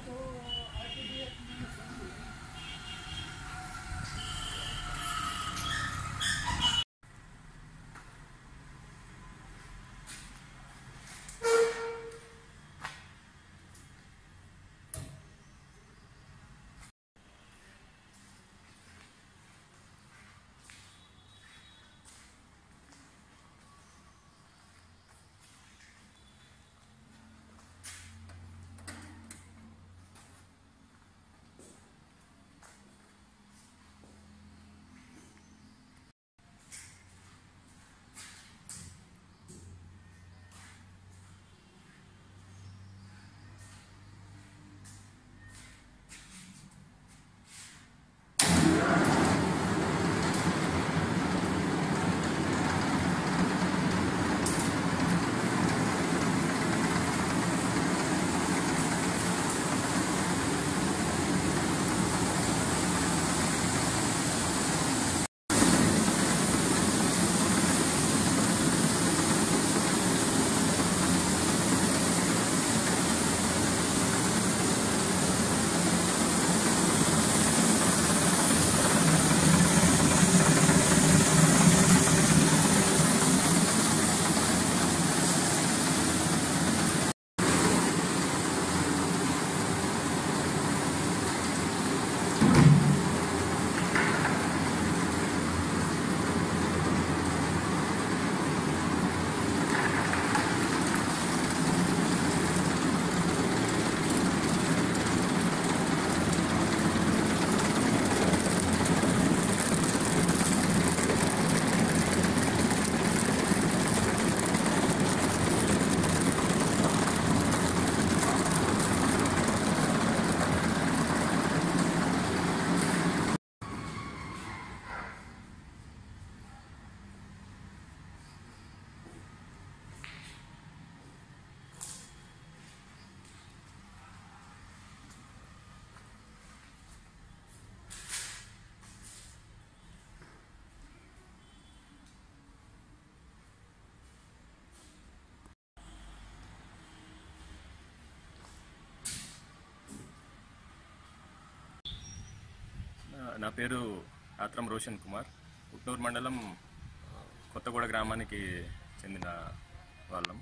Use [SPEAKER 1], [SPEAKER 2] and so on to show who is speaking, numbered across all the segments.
[SPEAKER 1] నా పేరు ఆత్రం రోషన్ కుమార్ ఉట్నూరు మండలం ఆ, కొత్తగూడ గ్రామానికి చెందిన వాళ్ళం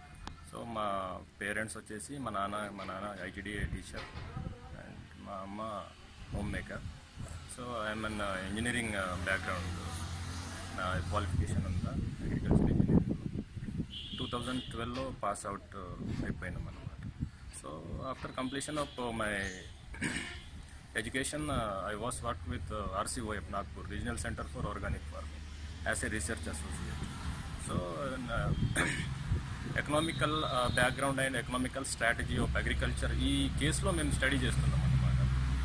[SPEAKER 1] సో మా పేరెంట్స్ వచ్చేసి మా నాన్న మా నాన్న ఐటీడీఏ టీచర్ అండ్ మా అమ్మ homemaker so I'm an engineering background నా క్వాలిఫికేషన్ ఉందా అగ్రికల్చర్ ఇంజనీరింగ్ టూ థౌజండ్ ట్వెల్వ్లో పాస్ అవుట్ అయిపోయినాం అనమాట so after completion of my education I was work with RCOF Nagpur regional centre for organic farming as a research associate so economical background and economical strategy of agriculture ఈ కేసులో మేము study చేస్తున్నాం అనమాట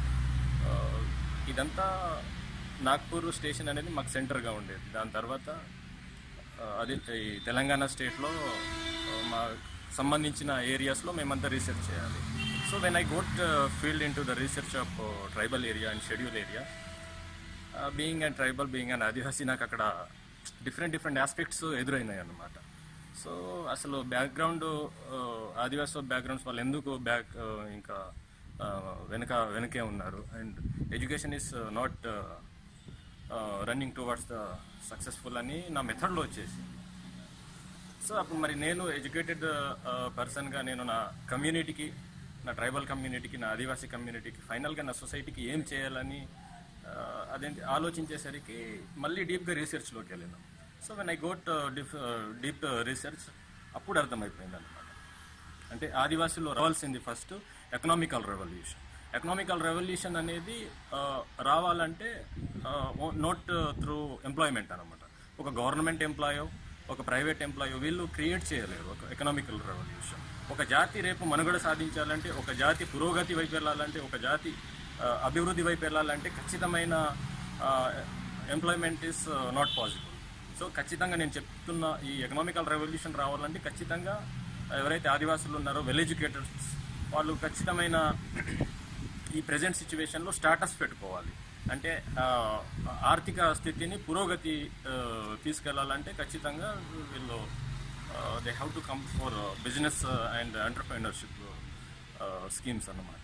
[SPEAKER 1] ఇదంతా Nagpur station అనేది మాకు సెంటర్గా ఉండేది దాని తర్వాత ఆ, అది ఈ తెలంగాణ స్టేట్లో ఆ, మా సంబంధించిన ఏరియాస్లో మేమంతా రీసెర్చ్ చేయాలి so when I got field into the research of tribal area and schedule area being and tribal being and Adivasi నాకు అక్కడ డిఫరెంట్ డిఫరెంట్ ఆస్పెక్ట్స్ ఎదురైనాయి అన్నమాట సో అసలు బ్యాక్గ్రౌండ్ ఆదివాసీ బ్యాక్గ్రౌండ్స్ వాళ్ళు ఎందుకు బ్యాక్ ఇంకా ఆ, వెనక వెనకే ఉన్నారు and education is not running towards the successful అని నా మెథడ్లో వచ్చేసి సో అప్పుడు మరి నేను ఎడ్యుకేటెడ్ పర్సన్గా నేను నా కమ్యూనిటీకి నా ట్రైబల్ కమ్యూనిటీకి నా ఆదివాసీ కమ్యూనిటీకి ఫైనల్గా నా సొసైటీకి ఏం చేయాలని ఆ, అదేంటి ఆలోచించేసరికి మళ్ళీ డీప్గా రీసెర్చ్లోకి వెళ్ళినాం so when I got deep deep research అప్పుడు అర్థమైపోయింది అనమాట అంటే ఆదివాసుల్లో రావాల్సింది first economical revolution economical revolution అనేది ఆ, రావాలంటే నోట్ త్రూ ఎంప్లాయ్మెంట్ అనమాట ఒక గవర్నమెంట్ ఎంప్లాయో ఒక ప్రైవేట్ ఎంప్లాయో వీళ్ళు క్రియేట్ చేయలేరు ఒక ఎకనామికల్ రెవల్యూషన్ ఒక జాతి రేపు మనుగడ సాధించాలంటే ఒక జాతి పురోగతి వైపు వెళ్ళాలంటే ఒక జాతి ఆ, అభివృద్ధి వైపు వెళ్ళాలంటే ఖచ్చితమైన employment is not possible so ఖచ్చితంగా నేను చెప్తున్న ఈ ఎకనామికల్ రెవల్యూషన్ రావాలంటే ఖచ్చితంగా ఎవరైతే ఆదివాసులు ఉన్నారో వెల్ ఎడ్యుకేటెడ్స్ వాళ్ళు ఖచ్చితమైన ఈ ప్రజెంట్ సిచ్యువేషన్లో స్టాటస్ పెట్టుకోవాలి అంటే ఆ, ఆర్థిక స్థితిని పురోగతి ఆ, తీసుకెళ్లాలంటే ఖచ్చితంగా వీళ్ళు they have to come for business and entrepreneurship schemes అన్నమాట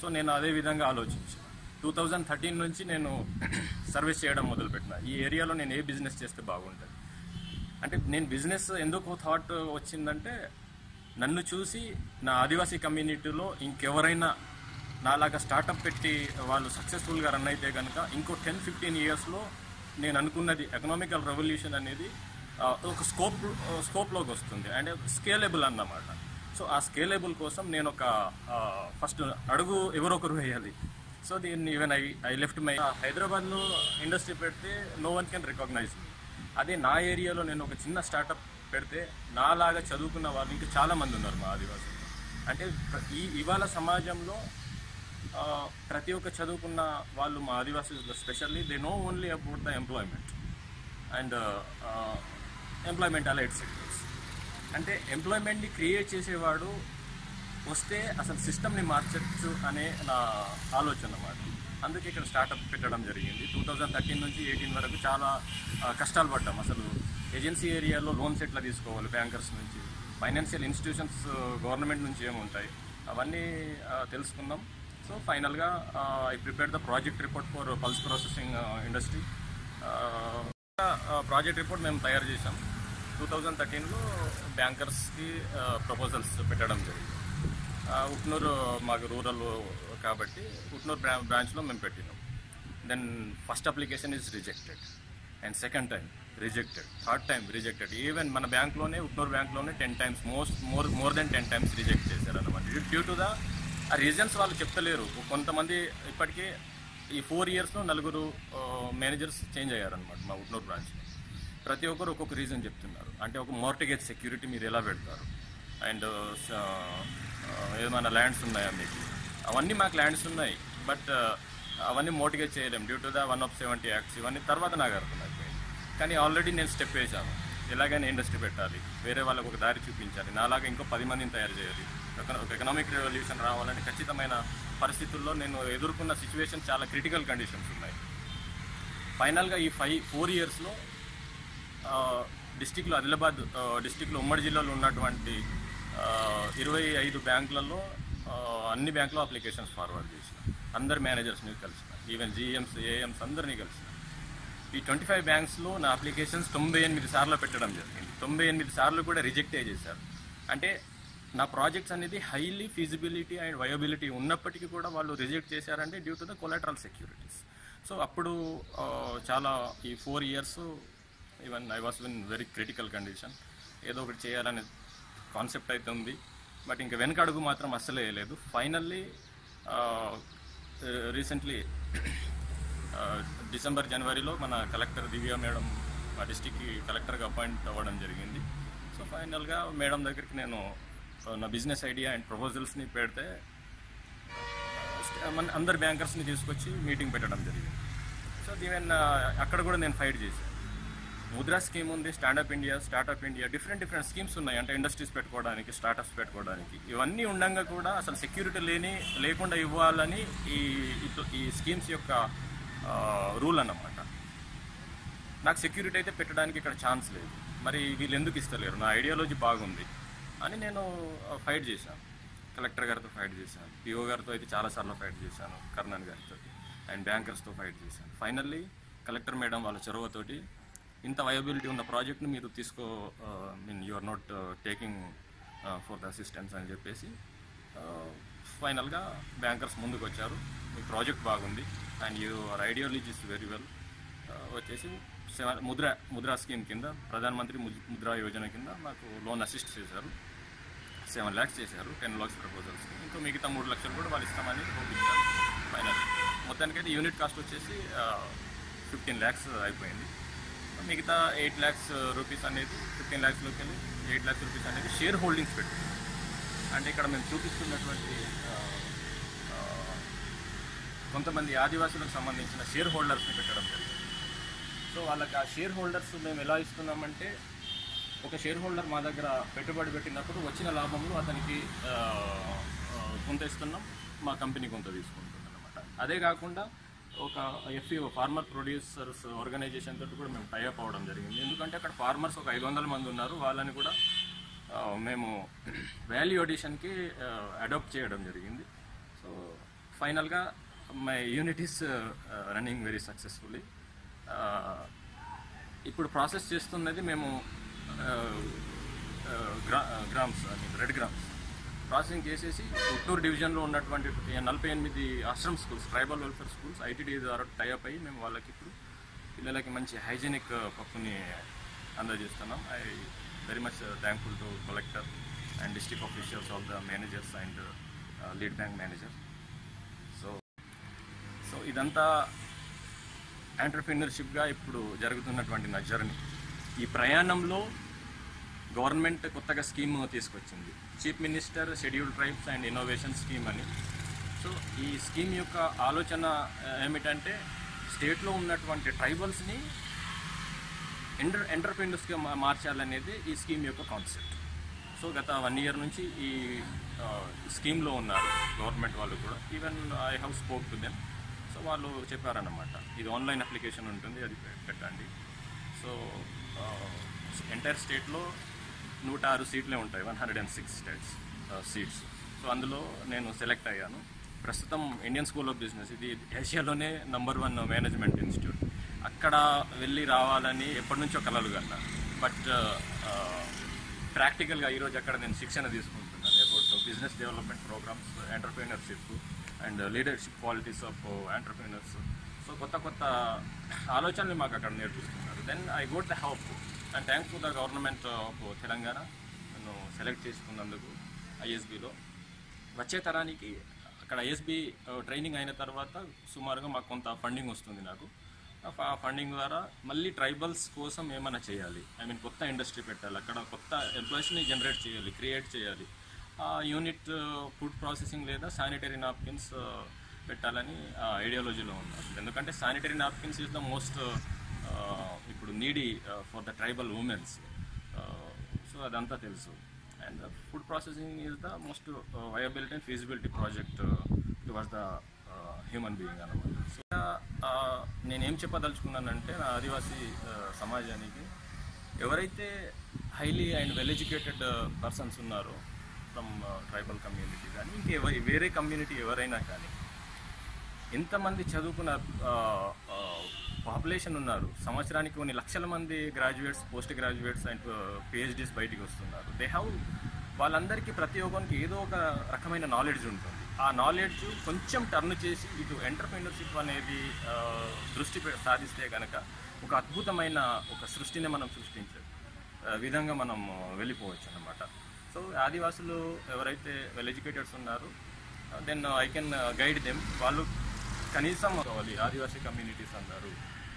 [SPEAKER 1] సో నేను అదే విధంగా ఆలోచించాను టూ థౌజండ్ థర్టీన్ నుంచి నేను సర్వీస్ చేయడం మొదలుపెట్టిన ఈ ఏరియాలో నేను ఏ బిజినెస్ చేస్తే బాగుంటుంది అంటే నేను బిజినెస్ ఎందుకు థాట్ వచ్చిందంటే నన్ను చూసి నా ఆదివాసీ కమ్యూనిటీలో ఇంకెవరైనా నాలాగా స్టార్టప్ పెట్టి వాళ్ళు సక్సెస్ఫుల్గా రన్ అయితే కనుక ఇంకో టెన్ ఫిఫ్టీన్ ఇయర్స్లో నేను అనుకున్నది ఎకనామికల్ రెవల్యూషన్ అనేది ఆ, ఒక స్కోప్ స్కోప్లోకి వస్తుంది అండ్ స్కేలబుల్ అన్నమాట సో ఆ స్కేలబుల్ కోసం నేను ఒక ఫస్ట్ అడుగు ఎవరో ఒకరు వేయాలి సో దీన్ని even I I left my హైదరాబాద్లో ఇండస్ట్రీ పెడితే no one can recognise me అదే నా ఏరియాలో నేను ఒక చిన్న స్టార్టప్ పెడితే నాలాగా చదువుకున్న వాళ్ళు ఇంకా చాలా మంది ఉన్నారు మా ఆదివాసులు అంటే ప్ర- ఈ ఇవాళ సమాజంలో ఆ, ప్రతి ఒక్క చదువుకున్న వాళ్ళు మా ఆదివాసులు specially they know only about the employment and employment allied sectors అంటే ఎంప్లాయ్మెంట్ని క్రియేట్ చేసేవాడు వస్తే అసలు సిస్టమ్ని మార్చచ్చు అనే నా ఆలోచన అన్నమాట అందుకే ఇక్కడ స్టార్టప్ పెట్టడం జరిగింది టూ థౌజండ్ థర్టీన్ నుంచి ఎయిటీన్ వరకు చాలా ఆ, కష్టాలు పడ్డాం అసలు ఏజెన్సీ ఏరియాలో లోన్స్ ఎట్లా తీసుకోవాలి బ్యాంకర్స్ నుంచి ఫైనాన్షియల్ ఇన్స్టిట్యూషన్స్ గవర్నమెంట్ నుంచి ఏముంటాయి అవన్నీ ఆ, తెలుసుకున్నాం సో ఫైనల్గా I prepare the project report for pulse processing industry project report మేము తయారు చేసాం టూ థౌజండ్ థర్టీన్లో బ్యాంకర్స్కి ప్రపోజల్స్ పెట్టడం జరిగింది ఆ, ఉట్నూరు మాకు రూరల్ కాబట్టి ఉట్నూరు బ్రా బ్రాంచ్లో మేము పెట్టినాం then first application is rejected and second time rejected third time rejected even మన బ్యాంక్లోనే ఉట్నూరు బ్యాంక్లోనే ten times most more more than ten times reject చేశారు అనమాట due to the uh reasons వాళ్ళు చెప్తలేరు కొంతమంది ఇప్పటికీ ఈ ఫోర్ ఇయర్స్లో నలుగురు మేనేజర్స్ చేంజ్ అయ్యారనమాట మా ఉట్నూరు బ్రాంచ్లో ప్రతి ఒక్కరు ఒక్కొక్క రీజన్ చెప్తున్నారు అంటే ఒక మార్టిగేజ్ సెక్యూరిటీ మీరు ఎలా పెడతారు అండ్ ఏమైనా ల్యాండ్స్ ఉన్నాయా మీకు అవన్నీ మాకు ల్యాండ్స్ ఉన్నాయి బట్ అవన్నీ మోటిగేజ్ చేయలేం due to the one of seventy acts ఇవన్నీ తర్వాత నాకు అర్థమైపోయింది కానీ ఆల్రెడీ నేను స్టెప్ వేశాను ఎలాగైనా ఇండస్ట్రీ పెట్టాలి వేరే వాళ్ళకు ఒక దారి చూపించాలి నాలాగా ఇంకో పది మందిని తయారు చేయాలి ఒక ఒక ఎకనామిక్ రెవల్యూషన్ రావాలంటే ఖచ్చితమైన పరిస్థితుల్లో నేను ఎదుర్కొన్న సిచ్యువేషన్ చాలా క్రిటికల్ కండిషన్స్ ఉన్నాయి ఫైనల్గా ఈ ఫైవ్ ఫోర్ ఇయర్స్లో డిస్టిక్లో ఆదిలాబాద్ ఆ, డిస్టిక్లో ఉమ్మడి జిల్లాలో ఉన్నటువంటి ఆ, ఇరవై ఐదు బ్యాంకులలో ఆ, అన్ని బ్యాంకులో అప్లికేషన్స్ ఫార్వర్డ్ చేసిన అందరు మేనేజర్స్ని కలిసిన ఈవెన్ జిఎమ్స్ ఏఎమ్స్ అందరినీ కలిసిన ఈ ట్వంటీ ఫైవ్ బ్యాంక్స్లో నా అప్లికేషన్స్ తొంభై ఎనిమిది సార్లు పెట్టడం జరిగింది తొంభై ఎనిమిది సార్లు కూడా రిజెక్టే చేశారు అంటే నా ప్రాజెక్ట్స్ అనేది హైలీ ఫీజిబిలిటీ అండ్ వయబిలిటీ ఉన్నప్పటికీ కూడా వాళ్ళు రిజెక్ట్ చేశారంటే due to the collateral securities so అప్పుడు ఆ, చాలా ఈ four years even I was in very critical condition ఏదో ఒకటి చేయాలనే కాన్సెప్ట్ అయితే ఉంది బట్ ఇంకా వెనక అడుగు మాత్రం అస్సలే వేయలేదు ఫైనల్లీ రీసెంట్లీ డిసెంబర్ జనవరిలో మన కలెక్టర్ దివ్య మేడం మా డిస్టిక్కి కలెక్టర్గా అపాయింట్ అవ్వడం జరిగింది సో ఫైనల్గా మేడం దగ్గరికి నేను ఆ, నా బిజినెస్ ఐడియా అండ్ ప్రపోజల్స్ని పెడితే మన అందరు బ్యాంకర్స్ని తీసుకొచ్చి మీటింగ్ పెట్టడం జరిగింది సో ఈవెన్ అక్కడ కూడా నేను ఫైట్ చేశాను ముద్రా స్కీమ్ ఉంది standup India startup India different different schemes ఉన్నాయి అంటే ఇండస్ట్రీస్ పెట్టుకోవడానికి స్టార్టప్స్ పెట్టుకోవడానికి ఇవన్నీ ఉండగా కూడా అసలు సెక్యూరిటీ లేని లేకుండా ఇవ్వాలని ఈ ఇటు- ఈ స్కీమ్స్ యొక్క రూల్ అన్నమాట నాకు సెక్యూరిటీ అయితే పెట్టడానికి ఇక్కడ ఛాన్స్ లేదు మరి వీళ్ళు ఎందుకు ఇస్తలేరు నా ఐడియాలజీ బాగుంది అని నేను ఫైట్ చేశాను కలెక్టర్ గారితో ఫైట్ చేశాను పిఓ గారితో అయితే చాలాసార్లు ఫైట్ చేశాను కర్ణన్ గారితో అండ్ బ్యాంకర్స్తో ఫైట్ చేశాను ఫైనల్లీ కలెక్టర్ మేడం వాళ్ళ చొరవతోటి ఇంత వయబిలిటీ ఉన్న ప్రాజెక్ట్ని మీరు తీసుకో mean you are not taking for the assistance అని చెప్పేసి ఫైనల్గా బ్యాంకర్స్ ముందుకు వచ్చారు మీ ప్రాజెక్ట్ బాగుంది and your ideology is very well వచ్చేసి సెవెన్ ముద్ర ముద్రా స్కీమ్ కింద ప్రధానమంత్రి ముజ్- ముద్రా యోజన కింద మాకు లోన్ అసిస్ట్ చేశారు సెవెన్ ల్యాక్స్ చేశారు టెన్ లాక్స్ ప్రపోజల్స్ ఇంకో మిగతా మూడు లక్షలు కూడా వాళ్ళు ఇస్తామని పంపించారు ఫైనల్ మొత్తానికైతే యూనిట్ కాస్ట్ వచ్చేసి ఫిఫ్టీన్ ల్యాక్స్ అయిపోయింది మిగతా ఎయిట్ ల్యాక్స్ రూపీస్ అనేది ఫిఫ్టీన్ ల్యాక్స్లోకి వెళ్ళి ఎయిట్ ల్యాక్స్ రూపీస్ అనేది షేర్ హోల్డింగ్స్ పెట్టింది అంటే ఇక్కడ మేము చూపిస్తున్నటువంటి ఆ, ఆ, కొంతమంది ఆదివాసులకు సంబంధించిన షేర్ హోల్డర్స్ని పెట్టడం జరిగింది సో వాళ్ళకి ఆ షేర్ హోల్డర్స్ మేము ఎలా ఇస్తున్నామంటే ఒక షేర్ హోల్డర్ మా దగ్గర పెట్టుబడి పెట్టినప్పుడు వచ్చిన లాభంలో అతనికి ఆ, ఆ, కొంత ఇస్తున్నాం మా కంపెనీ కొంత తీసుకుంటుంది అనమాట అదే కాకుండా ఒక ఎఫ్ఈఓ ఫార్మర్ ప్రొడ్యూసర్స్ ఆర్గనైజేషన్ తోటి కూడా మేము టైఅప్ అవ్వడం జరిగింది ఎందుకంటే అక్కడ ఫార్మర్స్ ఒక ఐదు వందల మంది ఉన్నారు వాళ్ళని కూడా ఆ, మేము వాల్యూ అడిషన్కి అడాప్ట్ చేయడం జరిగింది సో ఫైనల్గా my unit is running very successfully ఇప్పుడు ప్రాసెస్ చేస్తున్నది మేము గ్రా grams I mean red grams processing చేసేసి గుంటూరు డివిజన్లో ఉన్నటువంటి నలభై ఎనిమిది ashram schools tribal welfare schools ITD ద్వారా టైఅప్ అయ్యి మేము వాళ్ళకి ఇప్పుడు పిల్లలకి మంచి హైజీనిక్ పప్పుని అందజేస్తున్నాం I very much thankful to collector and district officials of the managers and lead bank manager so so ఇదంతా ఎంటర్ప్రీనర్షిప్గా ఇప్పుడు జరుగుతున్నటువంటి నా జర్నీ ఈ ప్రయాణంలో గవర్నమెంట్ కొత్తగా స్కీమ్ తీసుకొచ్చింది chief minister schedule tribes and innovation scheme అని సో ఈ స్కీమ్ యొక్క ఆలోచన ఆ, ఏమిటంటే స్టేట్లో ఉన్నటువంటి ట్రైబల్స్ని ఎంటర్ ఎంటర్ప్రీనర్స్గా మా మార్చాలనేది ఈ స్కీమ్ యొక్క కాన్సెప్ట్ సో గత వన్ ఇయర్ నుంచి ఈ ఆ, స్కీమ్లో ఉన్నారు గవర్నమెంట్ వాళ్ళు కూడా even I have spoke to them so వాళ్ళు చెప్పారన్నమాట ఇది ఆన్లైన్ అప్లికేషన్ ఉంటుంది అది పె- పెట్టండి సో ఎంటైర్ స్టేట్లో నూట ఆరు సీట్లే ఉంటాయి one hundred and six states seats so అందులో నేను సెలెక్ట్ అయ్యాను ప్రస్తుతం ఇండియన్ స్కూల్ ఆఫ్ బిజినెస్ ఇది ఏషియాలోనే నంబర్ వన్ మేనేజ్మెంట్ ఇన్స్టిట్యూట్ అక్కడ వెళ్ళి రావాలని ఎప్పటి నుంచో కలలు కన్నా బట్ ప్రాక్టికల్గా ఈరోజు అక్కడ నేను శిక్షణ తీసుకుంటున్నాను about business development programmes entrepreneurship and leadership qualities of entrepreneurs so కొత్త కొత్త ఆలోచనలు మాకు అక్కడ నేర్పిస్తున్నారు then I got the help and thanks to the government of Telangana నన్ను సెలెక్ట్ చేసుకున్నందుకు ఐఎస్బిలో వచ్చే తరానికి అక్కడ ఐఎస్బి ట్రైనింగ్ అయిన తర్వాత సుమారుగా మాకు కొంత ఫండింగ్ వస్తుంది నాకు ఆ ఫండింగ్ ద్వారా మళ్ళీ ట్రైబల్స్ కోసం ఏమైనా చేయాలి ఐ మీన్ కొత్త ఇండస్ట్రీ పెట్టాలి అక్కడ కొత్త ఎంప్లాయీస్ని జనరేట్ చేయాలి క్రియేట్ చేయాలి ఆ యూనిట్ ఫుడ్ ప్రాసెసింగ్ లేదా శానిటరీ నాప్కిన్స్ పెట్టాలని ఆ ఐడియాలజీలో ఉన్నారు ఎందుకంటే sanitary napkins is the most ఇప్పుడు needy for the tribal womens so అదంతా తెలుసు and food processing is the most viability and feasibility project towards the human being అనమాట సో నేనేం చెప్పదలుచుకున్నానంటే నా ఆదివాసీ uh, సమాజానికి ఎవరైతే highly and well educated persons ఉన్నారో ఫ్రమ్ ట్రైబల్ కమ్యూనిటీ కానీ ఇంకెవ వేరే కమ్యూనిటీ ఎవరైనా కానీ ఎంతమంది చదువుకున్న పాపులేషన్ ఉన్నారు సంవత్సరానికి కొన్ని లక్షల మంది graduates post graduates and PhDs బయటికి వస్తున్నారు దే హ్యావ్ వాళ్ళందరికీ ప్రతి ఒక్కరికి ఏదో ఒక రకమైన నాలెడ్జ్ ఉంటుంది ఆ నాలెడ్జ్ కొంచెం టర్న్ చేసి ఇటు ఎంటర్ప్రీనర్షిప్ అనేది ఆ, దృష్టి పె- సాధిస్తే కనుక ఒక అద్భుతమైన ఒక సృష్టిని మనం సృష్టించే ఆ, విధంగా మనం వెళ్ళిపోవచ్చు అన్నమాట సో ఆదివాసులు ఎవరైతే వెల్ ఎడ్యుకేటెడ్స్ ఉన్నారో then I can guide them వాళ్ళు కనీసం కావాలి ఆదివాసీ కమ్యూనిటీస్ అన్నారు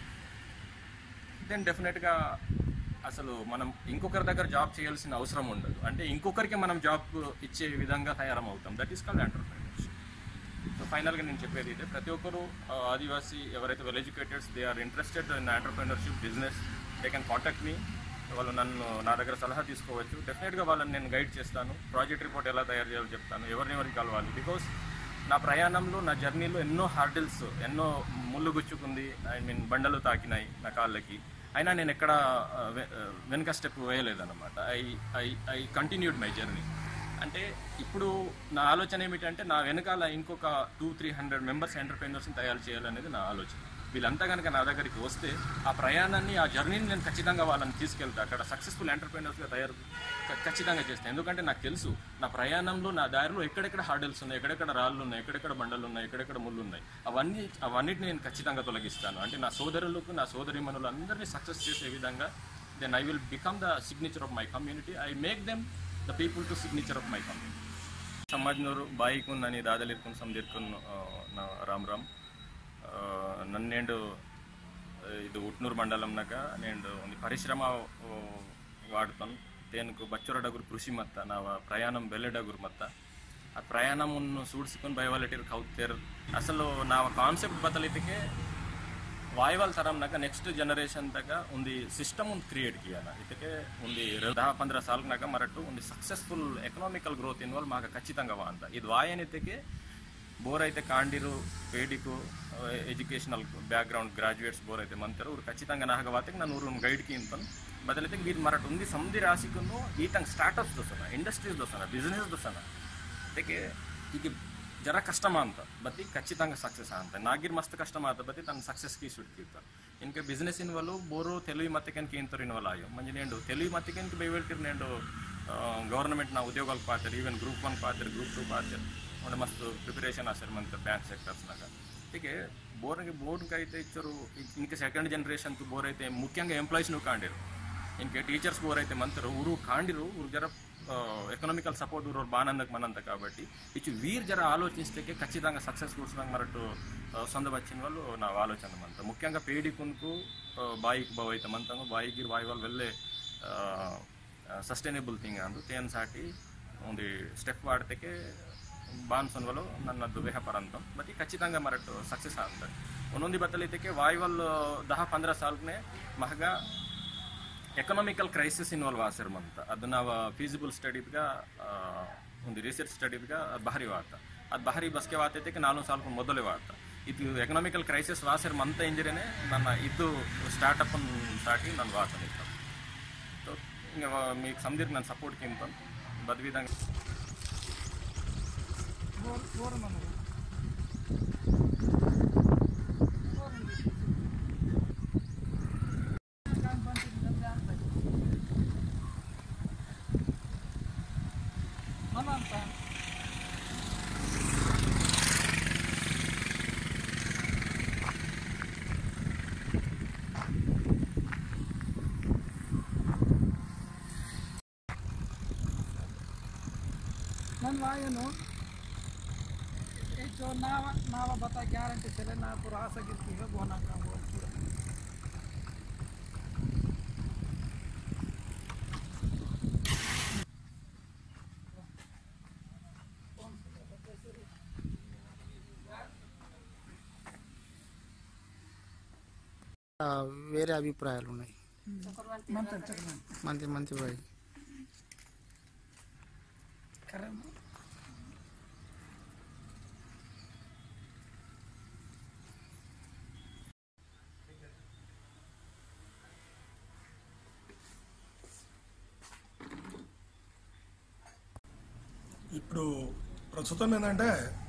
[SPEAKER 1] దెన్ డెఫినెట్గా అసలు మనం ఇంకొకరి దగ్గర జాబ్ చేయాల్సిన అవసరం ఉండదు అంటే ఇంకొకరికి మనం జాబ్ ఇచ్చే విధంగా తయారమవుతాం that is called entrepreneurship so ఫైనల్గా నేను చెప్పేది ఇదే ప్రతి ఒక్కరు ఆ, ఆదివాసీ ఎవరైతే well educateds they are interested in entrepreneurship business they can contact me వాళ్ళు నన్ను నా దగ్గర సలహా తీసుకోవచ్చు డెఫినెట్గా వాళ్ళని నేను గైడ్ చేస్తాను ప్రాజెక్ట్ రిపోర్ట్ ఎలా తయారు చేయాలో చెప్తాను ఎవరిని ఎవరికి కలవాలి బికాస్ నా ప్రయాణంలో నా జర్నీలో ఎన్నో హార్డిల్స్ ఎన్నో ముళ్ళు గుచ్చుకుంది ఐ మీన్ బండలు తాకినాయి నా కాళ్ళకి అయినా నేను ఎక్కడ ఆ, వె- ఆ, వెనుక స్టెప్ వేయలేదన్నమాట I I I continued my journey అంటే ఇప్పుడు నా ఆలోచన ఏమిటంటే నా వెనకాల ఇంకొక టూ త్రీ హండ్రెడ్ మెంబర్స్ ఎంటర్ప్రైనర్స్ని తయారు చేయాలనేది నా ఆలోచన వీళ్ళంతా కనుక నా దగ్గరికి వస్తే ఆ ప్రయాణాన్ని ఆ జర్నీని నేను ఖచ్చితంగా వాళ్ళని తీసుకెళ్తా అక్కడ సక్సెస్ఫుల్ ఎంటర్ప్రైనర్స్గా తయారు ఖ- ఖచ్చితంగా చేస్తాను ఎందుకంటే నాకు తెలుసు నా ప్రయాణంలో నా దారిలో ఎక్కడెక్కడ హార్డల్స్ ఉన్నాయి ఎక్కడెక్కడ రాళ్ళు ఉన్నాయి ఎక్కడెక్కడ బండలు ఉన్నాయి ఎక్కడెక్కడ ముళ్ళు ఉన్నాయి అవన్నీ అవన్నిటిని నేను ఖచ్చితంగా తొలగిస్తాను అంటే నా సోదరులకు నా సోదరిమణులు అందరినీ సక్సెస్ చేసే విధంగా then I will become the signature of my community I make them the people to signature of my company ಸಮಾಜನವರು ಬಾಯಿಕು ನಾನು ದಾದಲ್ಲಿ ಇರ್ಕೊಂಡು ಸಮದಿರ್ಕೊಂಡು ನಾ ರಾಮ್ ರಾಮ್ ಆ, ನನ್ನೇಂಡು ಇದು ಉಟ್ನೂರು ಮಂಡಲಂನಾಗ ನೇಂಡು ಒಂದು ಪರಿಶ್ರಮ ಆ, వాడుతాను తేనుకు బచ్చొరడగురు కృషి మತ್ತ నా ప్రయాణం వెళ్ళడగురు మತ್ತ ఆ ప్రయాణముನ್ನು ಸೂಡಿಸಿಕೊಂಡು ಬಯವಾಲಿಟಿರ್ ಕೌತೇರ್ ಅಸಲು ನಾವು ಕಾನ್ಸೆಪ್ಟ್ ಬದಲಿತಿಗೆ ವಾಯುವಾಲ್ ತರಂನಾಗ ನೆಕ್ಸ್ಟ್ ಜನರೇಷನ್ ತಗ ಒಂದು ಸಿಸ್ಟಮ್ ಒಂದು ಕ್ರಿಯೇಟ್ ಕಿಯಾನ ಇದಕ್ಕೆ ಒಂದು ದಹ ಪಂದ್ರ ಸಾಲ್ನಾಗ ಮರಟ್ಟು ಒಂದು ಸಕ್ಸಸ್ಫುಲ್ ಎಕನಾಮಿಕಲ್ ಗ್ರೋತ್ ಇನ್ವಾಲ್ವ್ ಮಾಗ ಖಚಿతంగా ಅಂತ ಇದು ವಾಯನಿತಿಗೆ ಬೋರ್ అయితే ಕಾಂಡಿರು ಪೇಡಿಕು ಎಜುಕೇಷನಲ್ ಬ್ಯಾಕ್ಗ್ರೌಂಡ್ ಗ್ರಾಜುಯೇಟ್ಸ್ ಬೋರ್ అయితే ಮಂತರು ಅವ್ರು ಖಚಿతంగా ನಾಗ ವಾತಿಗೆ ನಾನು ಊರು ಗೈಡ್కి ಇಂತನು ಬದಲಿಗೆ వీరు మరటు ఉంది సముది రాసికును ఈతంగ్ స్టార్టప్స్ దోసన ఇండస్ట్రీస్ దోసన బిజినెస్ దోసన ಅದಕ್ಕೆ ಈಗ ಜರ ಕಷ್ಟ ಅಂತ ಬತ್ತಿ ಖಚಿతంగా ಸಕ್ಸಸ್ ಅಂತ ನಾಗಿರ್ ಮಸ್ತ್ ಕಷ್ಟ ಮಾತ ಬತ್ತಿ ತನ್ನ ಸಕ್ಸಸ್ ಕಿ ಸುಡ್ಕಿರ್ತ ಇನ್ಕೆ ಬಿಸ್ನೆಸ್ ಇನ್ವಲು ಬೋರು తెలుగు మత్తికెన్కి ఇంతరు ఇన్వాల్ అయ్యో మంచి నేను తెలుగు మత్తికెన్కి బయలుకి నేను గవర్నమెంట్ నా ఉద్యోగాలు పాతారు ఈవెన్ గ్రూప్ వన్ పాతారు గ్రూప్ ಟೂ ಪಾತಾರು ಒಂದು ಮಸ್ತ್ ಪ್ರಿಪರೇಷನ್ ಆಸರ್ ಮಂತ್ ಬ್ಯಾಂಕ್ ಸೆಕ್ಟರ್ಸ್ನಾಗ ಹೀಗೆ ಬೋರ್ಗೆ ಬೋರ್ಡ್ಗೆ అయితే ఇచ్చారు ఇంక సెకండ్ జనరేషన్ ಬೋರ್ అయితే ముఖ్యంగా ఎంప్లాయీస్ నువ్వు కాండిరు ఇంకే టీచర్స్ ಬೋರ್ అయితే మంతరు ఊరు కాండిరు ఊరు జర ఎకనామికల్ సపోర్ట్ ఊరు బానందకు మనంత కాబట్టి ఇచ్చి వీరు జర ఆలోచిస్తే ఖచ్చితంగా సక్సెస్ కూర్చున్నాక మరట్టు సొంత వచ్చిన వాళ్ళు నా ఆలోచన మంత ముఖ్యంగా పేడి కొనుకు బాయికి బావు అయితే మంతంగా బాయికి బాయి వాళ్ళు వెళ్ళే ಸಸ್ಟೈನೇಬಲ್ ಥಿಂಗ್ ಅಂದು ತೇನ್ ಸಾಟಿ ಒಂದು ಸ್ಟೆಪ್ ವಾಡ್ತಕ್ಕೆ ಬಾನ್ಸೊನ್ವಲು ನನ್ನದು ವ್ಯಾಪಾರ ಅಂತ ಬಟ್ ಖಚಿతంగా ಮರಟ್ಟು ಸಕ್ಸಸ್ ಆಗ್ತದೆ ಒಂದೊಂದು ಬತ್ತಲಿದ್ದಕ್ಕೆ ವಾಯುವಲ್ ದಹ ಪಂದ್ರ ಸಾಲ್ನೇ ಮಹಗ ಎಕನಾಮಿಕಲ್ ಕ್ರೈಸಿಸ್ ಇನ್ವಾಲ್ವ್ ಆಸಿರ್ ಮಂತ ಅದು ನಾವು ಫೀಸಿಬಲ್ ಸ್ಟಡೀಸ್గా ಒಂದು ರಿಸರ್ಚ್ ಸ್ಟಡೀಸ್గా ಅದು ಭಾರಿ ವಾತ ಅದು ಭಾರಿ ಬಸ್ಗೆ ವಾತೈತೆ ನಾಲ್ಕು ಸಾಲ ಮೊದಲೇ ವಾತ ಇದು ಎಕನಾಮಿಕಲ್ ಕ್ರೈಸಿಸ್ ವಾಸಿರ್ ಮಂತ ಇಂಜಿರೇನೆ ನನ್ನ ಇದು ಸ್ಟಾರ್ಟಪ್ ಸ್ಟಾರ್ಟಿ ನಾನು ವಾತನಿತ್ತು ఇంకా మీకు సందీర్ నన్ను సపోర్ట్ కింద బది విధంగా
[SPEAKER 2] ನನ್ನ ವಾಯನು जो नाव नाव बता ग्यारंटी चले ना पूरा आशा गिरती है बोना का वो पूरा
[SPEAKER 3] ఆ, వేరే అభిప్రాయాలు ఉన్నాయి
[SPEAKER 2] मंत्र चक्र
[SPEAKER 3] మంచి మంచి బాయ్
[SPEAKER 2] करम
[SPEAKER 4] ఇప్పుడు ప్రస్తుతం ఏంటంటే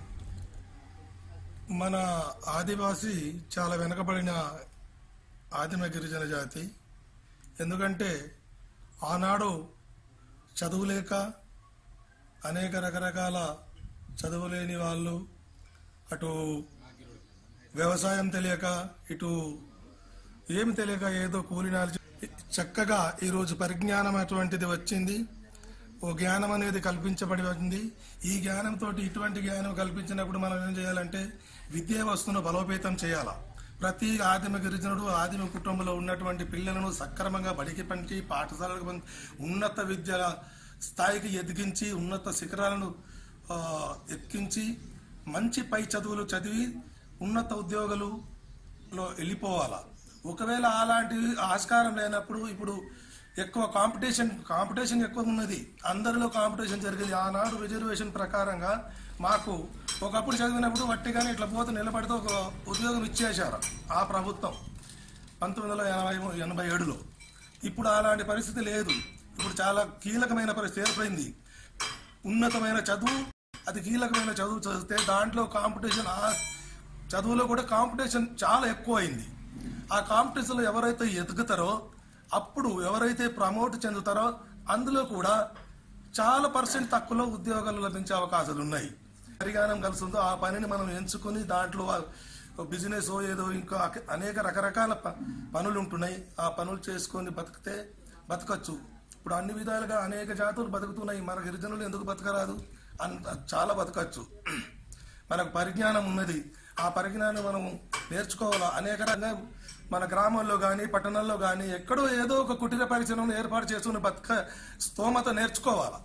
[SPEAKER 4] మన ఆదివాసి చాలా వెనకబడిన ఆదిమ గిరిజన జాతి ఎందుకంటే ఆనాడు చదువు లేక అనేక రకరకాల చదువు లేని వాళ్ళు అటు వ్యవసాయం తెలియక ఇటు ఏమి తెలియక ఏదో కూలినాలు చక్కగా ఈరోజు పరిజ్ఞానం అటువంటిది వచ్చింది ఓ జ్ఞానం అనేది కల్పించబడి ఉంది ఈ జ్ఞానంతో ఇటువంటి జ్ఞానం కల్పించినప్పుడు మనం ఏం చేయాలంటే విద్యా వస్తువును బలోపేతం చేయాలా ప్రతి ఆదిమ గిరిజనుడు ఆదిమ కుటుంబంలో ఉన్నటువంటి పిల్లలను సక్రమంగా బడికి పంచి పాఠశాలకు పంపి ఉన్నత విద్యల స్థాయికి ఎదిగించి ఉన్నత శిఖరాలను ఆ, ఎక్కించి మంచి పై చదువులు చదివి ఉన్నత ఉద్యోగాలు లో వెళ్ళిపోవాలా ఒకవేళ అలాంటి ఆస్కారం లేనప్పుడు ఇప్పుడు ఎక్కువ కాంపిటీషన్ కాంపిటీషన్ ఎక్కువ ఉన్నది అందరిలో కాంపిటీషన్ జరిగింది ఆనాడు రిజర్వేషన్ ప్రకారంగా మాకు ఒకప్పుడు చదివినప్పుడు వట్టిగానే ఇట్లా పోతే నిలబడితే ఒక ఉద్యోగం ఇచ్చేశారు ఆ ప్రభుత్వం పంతొమ్మిది వందల ఎనభై ఎనభై ఏడులో ఇప్పుడు అలాంటి పరిస్థితి లేదు ఇప్పుడు చాలా కీలకమైన పరిస్థితి ఏర్పడింది ఉన్నతమైన చదువు అది కీలకమైన చదువు చదివితే దాంట్లో కాంపిటీషన్ ఆ చదువులో కూడా కాంపిటీషన్ చాలా ఎక్కువ అయింది ఆ కాంపిటీషన్లో ఎవరైతే ఎదుగుతారో అప్పుడు ఎవరైతే ప్రమోట్ చెందుతారో అందులో కూడా చాలా పర్సెంట్ తక్కువలో ఉద్యోగాలు లభించే అవకాశాలు ఉన్నాయి పరిజ్ఞానం కలిసి ఉందో ఆ పనిని మనం ఎంచుకుని దాంట్లో బిజినెస్ ఏదో ఇంకా అనేక రకరకాల ప- పనులు ఉంటున్నాయి ఆ పనులు చేసుకొని బతికితే బతకచ్చు ఇప్పుడు అన్ని విధాలుగా అనేక జాతులు బతుకుతున్నాయి మన గిరిజనులు ఎందుకు బతకరాదు అంత చాలా బతకచ్చు మనకు పరిజ్ఞానం ఉన్నది ఆ పరిజ్ఞానం మనం నేర్చుకోవాలా అనేక రకంగా మన గ్రామాల్లో కానీ పట్టణాల్లో కానీ ఎక్కడో ఏదో ఒక కుటీర పరిశ్రమను ఏర్పాటు చేసుకుని బతక స్తోమత నేర్చుకోవాలా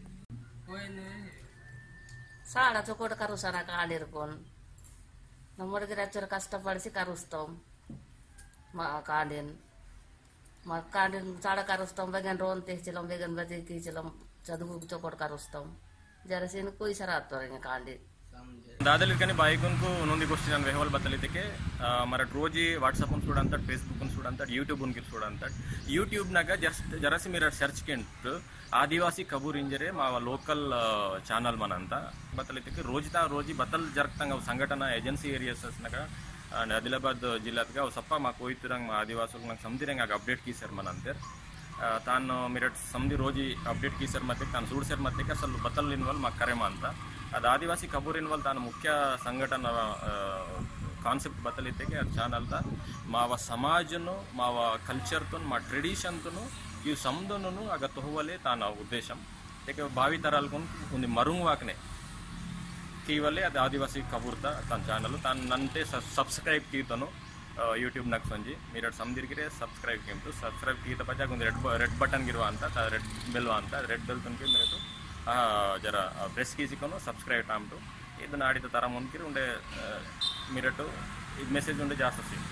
[SPEAKER 5] ಸಾಲ ಚೊಕೋಟ ಕರುಸನ ಕಾಲಿರ್ಕೊಂಡು ನಮ್ಮ ಹುಡುಗರ ಕಷ್ಟಪಡಿಸಿ ಕರುಸ್ತಾం మా కాండిన్ మా కాండిన్ చాడ కరుస్తాం బెగన్ రోన్ తెచ్చిలం బెగన్ బతి తీసిలం చదువు చొక్కటి కరుస్తాం జరసీని కుయిసరాత్తారు ఇంకా కాండిన్
[SPEAKER 1] दादलिकनी बायकून उन्होंने गोष्टी ನಾನು ವೆಹವಲ್ ಬತ್ತಲಿದ್ದಕ್ಕೆ ಮರ ರೋಜಿ ವಾಟ್ಸಪ್ ಒಂದು ಸುಡಂತಟ್ ಫೇಸ್ಬುಕ್ ಒಂದು ಸುಡಂತಟ್ ಯೂಟ್ಯೂಬ್ ಒಂದು ಸುಡಂತಟ್ ಯೂಟ್ಯೂಬ್ನಾಗ ಜಸ್ಟ್ ಜರಸಿ మీరు ಸರ್ಚ್ ಕೆಂಟು ఆదివాసీ కబూర్ ఇంజరే మా లోకల్ ఛానల్ మన అంతా బత్తలిద్దಕ್ಕೆ రోజుతా రోజు బత్తల్ జరుగుతంగా సంఘటన ಏಜೆನ್ಸಿ ಏರಿಯಾಸ್ನಾಗ అండ్ ఆదిలాబాద్ జిల్లాగా ಅವು ಸಪ್ಪ మా కోయితుರಂಗ್ మా ಆದಿವಾಸಿಗಳು ನಂಗೆ ಸಮದಿರಂಗ ಅಪ್ಡೇಟ್ ಕೀಸರ್ మన అంతే ತಾನು ಮಿರಟ್ ಸಮದಿ ರೋಜಿ ಅಪ್ಡೇಟ್ ಕೀಸರ್ ಮತ್ತೆ ತಾನು ಸೂಡ್ಸರ್ ಮತ್ತೆ ಅಸಲು ಬತ್ತಲ್ ಇನ್ವಾಲ್ మా ಕರೆಮ ಅಂತ ಅದು ಆದಿವಾಸಿ ಕಬೂರ್ ಇನ್ವಾಲ್ ತಾನು ಮುಖ್ಯ ಸಂಘಟನ ಕಾನ್ಸೆಪ್ಟ್ ಬತ್ತಲಿದ್ದಕ್ಕೆ ಅದು ಚಾನಲ್ದ ಮಾವ ಸಮಾಜನು ಮಾವ ಕಲ್ಚರ್తో మా ట్రెడిషన్తో ఈ సముద్రను ఆగ తోహవలే తాన ఉద్దేశం ఇక భావి తరాలకు ఉంది మరుంగ్ వాకనే ಕೇವಲೇ ಅದು ಆದಿವಾಸಿ ಕಬೂರ್ತ ತನ್ನ ಚಾನಲ್ ತಾನು ನಂತೆ ಸಬ್ಸ್ಕ್ರೈಬ್ ಕೀತನು ಯೂಟ್ಯೂಬ್ ನಾಗ ಸಂಜಿ మీరు ಸಮದಿರ್ಗಿರೆ ಸಬ್ಸ್ಕ್ರೈಬ್ ಕಿಂತು ಸಬ್ಸ್ಕ್ರೈಬ್ ಕೀತ ಪಚಾಗ ಒಂದು ರೆಡ್ ರೆಡ್ ಬಟನ್ ಗಿರುವ ಅಂತ ರೆಡ್ ಬೆಲ್ ಅಂತ ರೆಡ್ ಬೆಲ್ ತನಕ మీరు ಜರ ಪ್ರೆಸ್ ಕೀಸಿಕೊಂಡು ಸಬ್ಸ್ಕ್ರೈಬ್ ಟಾಮ್ಟು ಇದನ್ನ ಆಡಿದ ತರ ಮುಂದ್ಕಿರಿ ಉಂಡೆ ಮಿರಟು ಇದು ಮೆಸೇಜ್ ಉಂಡೆ ಜಾಸ್ತಿ